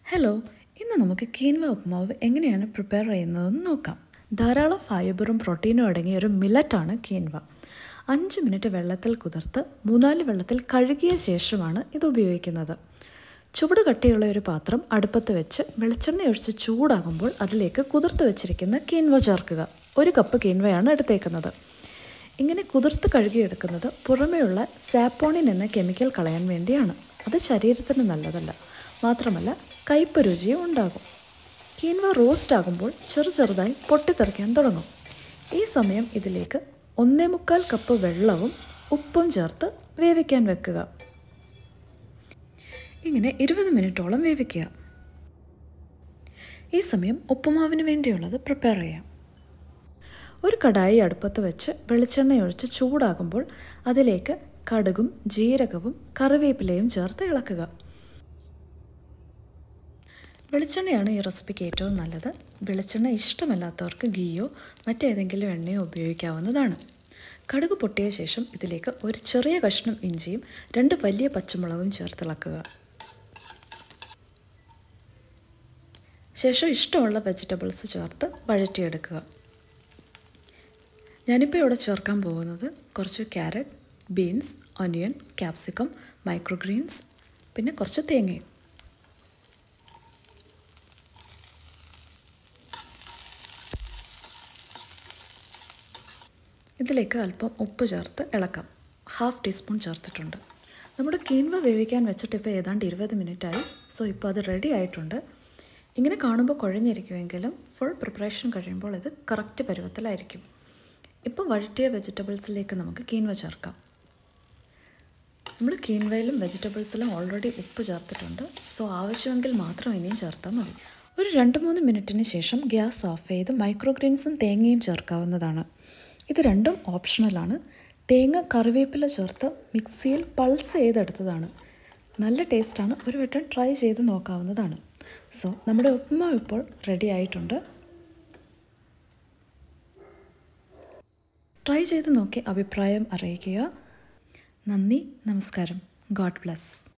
hello ഇന്ന് നമുക്ക് quinoa ഉപ്മാവ് എങ്ങനെയാണ് പ്രിപ്പയർ ചെയ്യുന്നതെന്ന് നോക്കാം ധാരാളം ഫൈബറും പ്രോട്ടീനും അടങ്ങിയ ഒരു മില്ലറ്റാണ് കീൻവ അഞ്ച് മിനിറ്റ് വെള്ളത്തിൽ കുതിർത്ത് മൂന്നാല് വെള്ളത്തിൽ കഴുകിയ ശേഷമാണ് ഇത് ഉപയോഗിക്കുന്നത് ചുവട് കട്ടിയുള്ള ഒരു പാത്രം അടുപ്പത്ത് വെച്ച് വെളിച്ചെണ്ണ ഒഴിച്ച് ചൂടാകുമ്പോൾ അതിലേക്ക് കുതിർത്ത് വെച്ചിരിക്കുന്ന കീൻവ ചേർക്കുക ഒരു കപ്പ് കീൻവയാണ് എടുത്തേക്കുന്നത് ഇങ്ങനെ കുതിർത്ത് കഴുകിയെടുക്കുന്നത് പുറമേയുള്ള സാപ്പോണിൻ എന്ന കെമിക്കൽ കളയാൻ വേണ്ടിയാണ് അത് ശരീരത്തിന് നല്ലതല്ല മാത്രമല്ല കയ്പ് രുചിയും ഉണ്ടാകും കീൻവ റോസ്റ്റ് ആകുമ്പോൾ ചെറു ചെറുതായി പൊട്ടിത്തെറിക്കാൻ തുടങ്ങും ഈ സമയം ഇതിലേക്ക് ഒന്നേ മുക്കാൽ കപ്പ് വെള്ളവും ഉപ്പും ചേർത്ത് വേവിക്കാൻ വെക്കുക ഇങ്ങനെ ഇരുപത് മിനിറ്റോളം വേവിക്കുക ഈ സമയം ഉപ്പുമാവിന് വേണ്ടിയുള്ളത് പ്രിപ്പയർ ചെയ്യാം ഒരു കടായി അടുപ്പത്ത് വെച്ച് വെളിച്ചെണ്ണ ഒഴിച്ച് ചൂടാകുമ്പോൾ അതിലേക്ക് കടുകും ജീരകവും കറിവേപ്പിലയും ചേർത്ത് ഇളക്കുക വെളിച്ചെണ്ണയാണ് ഈ റെസിപ്പിക്ക് ഏറ്റവും നല്ലത് വെളിച്ചെണ്ണ ഇഷ്ടമല്ലാത്തവർക്ക് ഗീയോ മറ്റേതെങ്കിലും എണ്ണയോ ഉപയോഗിക്കാവുന്നതാണ് കടുക് പൊട്ടിയ ശേഷം ഇതിലേക്ക് ഒരു ചെറിയ കഷ്ണം ഇഞ്ചിയും രണ്ട് വലിയ പച്ചമുളകും ചേർത്തിളക്കുക ശേഷം ഇഷ്ടമുള്ള വെജിറ്റബിൾസ് ചേർത്ത് വഴറ്റിയെടുക്കുക ഞാനിപ്പോൾ ഇവിടെ ചേർക്കാൻ പോകുന്നത് കുറച്ച് carrot beans onion capsicum microgreens പിന്നെ കുറച്ച് തേങ്ങയും ഇതിലേക്ക് അല്പം ഉപ്പ് ചേർത്ത് ഇളക്കാം ഹാഫ് ടീസ്പൂൺ ചേർത്തിട്ടുണ്ട് നമ്മുടെ കീൻവ വേവിക്കാൻ വെച്ചിട്ട് ഇപ്പോൾ ഏതാണ്ട് ഇരുപത് മിനിറ്റായി സോ ഇപ്പോൾ അത് റെഡി ആയിട്ടുണ്ട് ഇങ്ങനെ കാണുമ്പോൾ കുഴഞ്ഞിരിക്കുമെങ്കിലും ഫുൾ പ്രിപ്പറേഷൻ കഴിയുമ്പോൾ ഇത് കറക്റ്റ് പരുവത്തിലായിരിക്കും ഇപ്പോൾ വഴറ്റിയ വെജിറ്റബിൾസിലേക്ക് നമുക്ക് കീൻവ ചേർക്കാം നമ്മൾ കീൻവയിലും വെജിറ്റബിൾസിലും ഓൾറെഡി ഉപ്പ് ചേർത്തിട്ടുണ്ട് സോ ആവശ്യമെങ്കിൽ മാത്രം ഇനിയും ചേർത്താൽ മതി ഒരു രണ്ട് മൂന്ന് മിനിറ്റിന് ശേഷം ഗ്യാസ് ഓഫ് ചെയ്ത് മൈക്രോഗ്രീൻസും തേങ്ങയും ചേർക്കാവുന്നതാണ് ഇത് രണ്ടും ഓപ്ഷണലാണ് തേങ്ങ കറിവേപ്പില ചേർത്ത് മിക്സിയിൽ പൾസ് ചെയ്തെടുത്തതാണ് നല്ല ടേസ്റ്റാണ് ഒരു വട്ടം ട്രൈ ചെയ്ത് നോക്കാവുന്നതാണ് സോ നമ്മുടെ ഉപ്പുമാവ് ഇപ്പോൾ റെഡി ആയിട്ടുണ്ട് ട്രൈ ചെയ്ത് നോക്കി അഭിപ്രായം അറിയിക്കുക നന്ദി നമസ്കാരം ഗോഡ് ബ്ലസ്